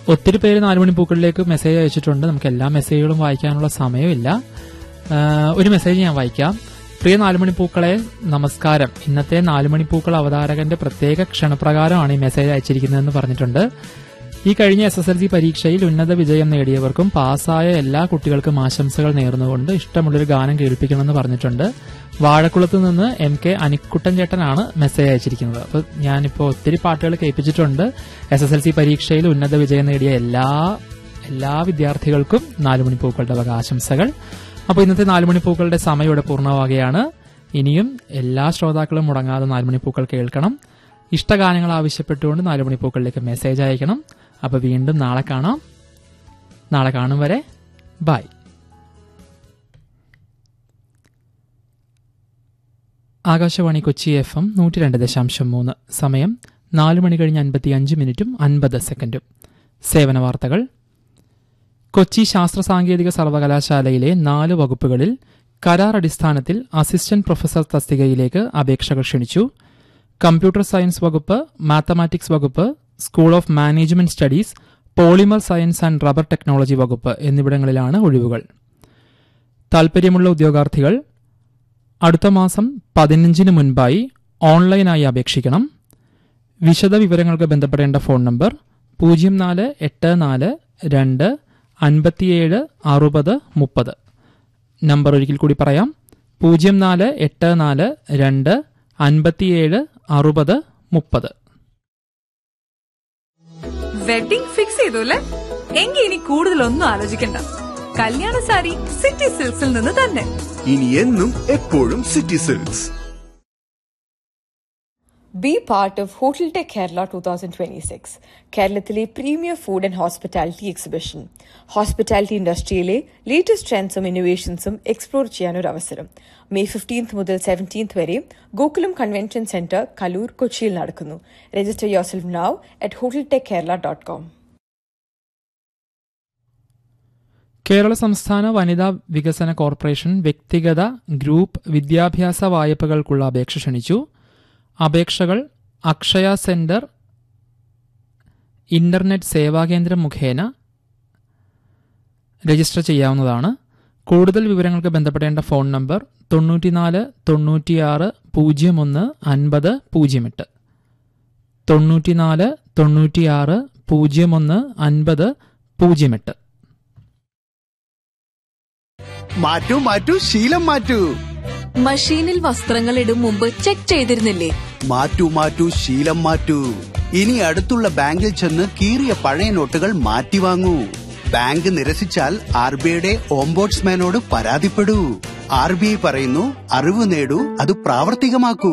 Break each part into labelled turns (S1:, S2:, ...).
S1: ഒത്തിരി പേര് നാലുമണി പൂക്കളിലേക്ക് മെസ്സേജ് അയച്ചിട്ടുണ്ട് നമുക്ക് എല്ലാ മെസ്സേജുകളും വായിക്കാനുള്ള സമയമില്ല ആ, ഒരു മെസ്സേജ് ഞാൻ വായിക്കാം പ്രിയ നാലുമണി പൂക്കളെ നമസ്കാരം ഇന്നത്തെ നാലുമണി പൂക്കൾ അവതാരകന്റെ പ്രത്യേക ക്ഷണപ്രകാരമാണ് ഈ മെസ്സേജ് അയച്ചിരിക്കുന്നതെന്ന് പറഞ്ഞിട്ടുണ്ട് ഈ കഴിഞ്ഞ എസ് എസ് എൽ സി പരീക്ഷയിൽ ഉന്നത വിജയം നേടിയവർക്കും പാസ്സായ എല്ലാ കുട്ടികൾക്കും ആശംസകൾ നേർന്നുകൊണ്ട് ഇഷ്ടമുള്ളൊരു ഗാനം കേൾപ്പിക്കണമെന്ന് പറഞ്ഞിട്ടുണ്ട് വാഴക്കുളത്ത് നിന്ന് എം കെ അനിക്കുട്ടൻ ചേട്ടനാണ് മെസ്സേജ് അയച്ചിരിക്കുന്നത് അപ്പൊ ഞാനിപ്പോ ഒത്തിരി പാട്ടുകൾ കേൾപ്പിച്ചിട്ടുണ്ട് എസ് എസ് എൽ സി പരീക്ഷയിൽ ഉന്നത വിജയം നേടിയ എല്ലാ എല്ലാ വിദ്യാർത്ഥികൾക്കും നാലുമണിപ്പൂക്കളുടെ വക ആശംസകൾ അപ്പോൾ ഇന്നത്തെ നാലുമണിപ്പൂക്കളുടെ സമയം ഇവിടെ പൂർണ്ണമാവുകയാണ് ഇനിയും എല്ലാ ശ്രോതാക്കളും മുടങ്ങാതെ നാലുമണിപ്പൂക്കൾ കേൾക്കണം ഇഷ്ടഗാനങ്ങൾ ആവശ്യപ്പെട്ടുകൊണ്ട് നാലുമണിപ്പൂക്കളിലേക്ക് മെസ്സേജ് അയക്കണം അപ്പോൾ വീണ്ടും നാളെ കാണാം നാളെ കാണും വരെ bye Akashvani Kochi F M നൂറ്റി രണ്ട് ദശാംശം മൂന്ന് സമയം നാല് മണി കഴിഞ്ഞ് അൻപത്തി അഞ്ച് മിനിറ്റും അൻപത് സെക്കൻഡും സേവന വാർത്തകൾ കൊച്ചി ശാസ്ത്ര സാങ്കേതിക സർവകലാശാലയിലെ നാല് വകുപ്പുകളിൽ കരാർ അടിസ്ഥാനത്തിൽ അസിസ്റ്റന്റ് പ്രൊഫസർ തസ്തികയിലേക്ക് അപേക്ഷകൾ ക്ഷണിച്ചു കമ്പ്യൂട്ടർ സയൻസ് വകുപ്പ് മാത്തമാറ്റിക്സ് വകുപ്പ് school of management studies polymer science and rubber technology വകുപ്പ് എന്നിവിടങ്ങളിലാണ് ഒഴിവുകൾ താൽപ്പര്യമുള്ള ഉദ്യോഗാർത്ഥികൾ അടുത്ത മാസം പതിനഞ്ചിന് മുൻപായി ഓൺലൈനായി അപേക്ഷിക്കണം വിശദ വിവരങ്ങൾക്ക് ബന്ധപ്പെടേണ്ട ഫോൺ നമ്പർ പൂജ്യം നാല് എട്ട് നാല് രണ്ട് അൻപത്തിയേഴ് അറുപത് മുപ്പത് നമ്പർ ഒരിക്കൽ കൂടി പറയാം പൂജ്യം നാല് എട്ട് നാല് രണ്ട് അൻപത്തിയേഴ് അറുപത് മുപ്പത്
S2: വെഡിംഗ് ഫിക്സ് ചെയ്തു അല്ലേ എങ്കിൽ ഇനി കൂടുതലൊന്നും ആലോചിക്കണ്ട കല്യാണ സാരി സിറ്റി സിൽക്സിൽ നിന്ന് തന്നെ
S3: ഇനി എന്നും എപ്പോഴും City Silks
S4: Be part of Hotel Tech Kerala 2026, കേരളത്തിലെ premier food and hospitality exhibition hospitality ഇൻഡസ്ട്രിയിലെ ലേറ്റസ്റ്റ് ട്രെൻഡ്സും ഇന്നോവേഷൻസും എക്സ്പ്ലോർ ചെയ്യാനൊരു അവസരം മെയ് ഫിഫ്റ്റീൻത്ത് മുതൽ സെവൻറ്റീൻത്ത് വരെ ഗോകുലം കൺവെൻഷൻ സെന്റർ കലൂർ കൊച്ചിയിൽ നടക്കുന്നു register yourself now at Hotel Tech Kerala dot com
S1: Kerala സംസ്ഥാന വനിതാ വികസന കോർപ്പറേഷൻ വ്യക്തിഗത ഗ്രൂപ്പ് വിദ്യാഭ്യാസ വായ്പകൾക്കുള്ള അപേക്ഷ ക്ഷണിച്ചു അപേക്ഷകൾ അക്ഷയ സെന്റർ ഇന്റർനെറ്റ് സേവാകേന്ദ്രം മുഖേന രജിസ്റ്റർ ചെയ്യാവുന്നതാണ് കൂടുതൽ വിവരങ്ങൾക്ക് ബന്ധപ്പെടേണ്ട ഫോൺ നമ്പർ തൊണ്ണൂറ്റിനാല് തൊണ്ണൂറ്റിയാറ് പൂജ്യം ഒന്ന് അൻപത് പൂജ്യം എട്ട് തൊണ്ണൂറ്റിനാല് തൊണ്ണൂറ്റിയാറ് പൂജ്യം ഒന്ന് അൻപത് പൂജ്യം എട്ട്
S3: മാറ്റൂ മാറ്റൂ ശീലം മാറ്റൂ
S5: മഷീനിൽ വസ്ത്രങ്ങൾ ഇടും മുമ്പ് ചെക്ക് ചെയ്തിരുന്നില്ലേ
S3: മാറ്റൂ മാറ്റൂ ശീലം മാറ്റൂ ഇനി അടുത്തുള്ള ബാങ്കിൽ ചെന്ന് കീറിയ പഴയ നോട്ടുകൾ മാറ്റി വാങ്ങൂ ബാങ്ക് നിരസിച്ചാൽ ആർ ബി ഐയുടെ ഓംബോഡ്സ്മാനോട് പരാതിപ്പെടൂ ആർ ബി ഐ പറയുന്നു അറിവ് നേടൂ അത് പ്രാവർത്തികമാക്കൂ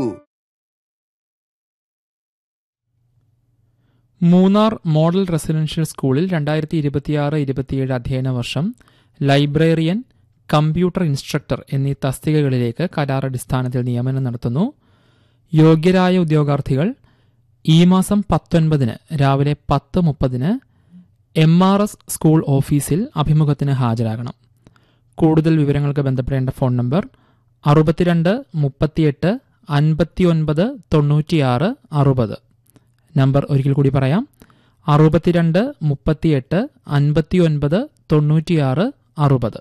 S1: മൂന്നാർ മോഡൽ റെസിഡൻഷ്യൽ സ്കൂളിൽ രണ്ടായിരത്തി ഇരുപത്തിയാറ് ഇരുപത്തിയേഴ് അധ്യയന വർഷം ലൈബ്രറിയൻ കമ്പ്യൂട്ടർ ഇൻസ്ട്രക്ടർ എന്നീ തസ്തികകളിലേക്ക് കരാർ അടിസ്ഥാനത്തിൽ നിയമനം നടത്തുന്നു യോഗ്യരായ ഉദ്യോഗാർത്ഥികൾ ഈ മാസം പത്തൊൻപതിന് രാവിലെ പത്ത് മുപ്പതിന് എം ആർ എസ് സ്കൂൾ ഓഫീസിൽ അഭിമുഖത്തിന് ഹാജരാകണം കൂടുതൽ വിവരങ്ങൾക്ക് ബന്ധപ്പെടേണ്ട ഫോൺ നമ്പർ അറുപത്തിരണ്ട് മുപ്പത്തിയെട്ട് അൻപത്തിയൊൻപത് തൊണ്ണൂറ്റിയാറ് അറുപത് നമ്പർ ഒരിക്കൽ കൂടി പറയാം അറുപത്തിരണ്ട് മുപ്പത്തിയെട്ട് അൻപത്തിയൊൻപത് തൊണ്ണൂറ്റിയാറ് അറുപത്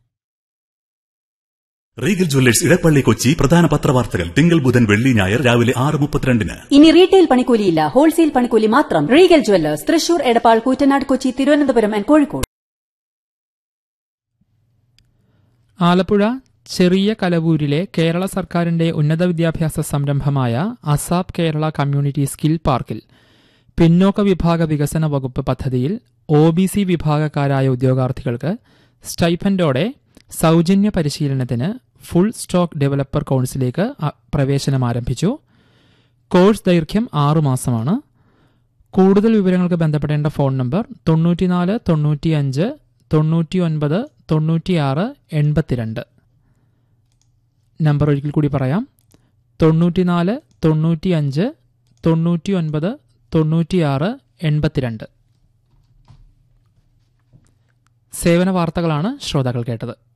S6: റീഗൽ ജ്വല്ലേഴ്സ് ഇടപ്പള്ളി കൊച്ചി പ്രധാന പത്രവാർത്തകൾ തിങ്കൾ ബുധൻ വെള്ളി ഞായർ രാവിലെ ആറ് മുപ്പത്തിരണ്ടിന്
S7: ഇനി റീറ്റെയിൽ പണിക്കൂലിയില്ല ഹോൾസെയിൽ പണിക്കൂലി മാത്രം Regal Jewellers Thrissur Edappal Koottanad Kochi Thiruvananthapuram and Kozhikode
S1: Alappuzha ചെറിയ കലവൂരിലെ കേരള സർക്കാരിന്റെ ഉന്നത വിദ്യാഭ്യാസ സംരംഭമായ അസാപ് കേരള കമ്മ്യൂണിറ്റി സ്കിൽ പാർക്കിൽ പിന്നോക്ക വിഭാഗ വികസന വകുപ്പ് പദ്ധതിയിൽ ഒ ബി സി വിഭാഗക്കാരായ ഉദ്യോഗാർത്ഥികൾക്ക് സ്റ്റൈഫൻഡോടെ സൗജന്യ പരിശീലനത്തിന് ഫുൾ സ്റ്റോക്ക് ഡെവലപ്പർ കോഴ്സിലേക്ക് അ- പ്രവേശനം ആരംഭിച്ചു കോഴ്സ് ദൈർഘ്യം ആറുമാസമാണ് കൂടുതൽ വിവരങ്ങൾക്ക് ബന്ധപ്പെടേണ്ട ഫോൺ നമ്പർ തൊണ്ണൂറ്റിനാല് തൊണ്ണൂറ്റിയഞ്ച് തൊണ്ണൂറ്റിയൊൻപത് തൊണ്ണൂറ്റിയാറ് എൺപത്തിരണ്ട് നമ്പർ ഒരിക്കൽ കൂടി പറയാം തൊണ്ണൂറ്റിനാല് തൊണ്ണൂറ്റിയഞ്ച് തൊണ്ണൂറ്റിയൊൻപത് തൊണ്ണൂറ്റിയാറ് എൺപത്തിരണ്ട് സേവന വാർത്തകളാണ് ശ്രോതാക്കൾ കേട്ടത്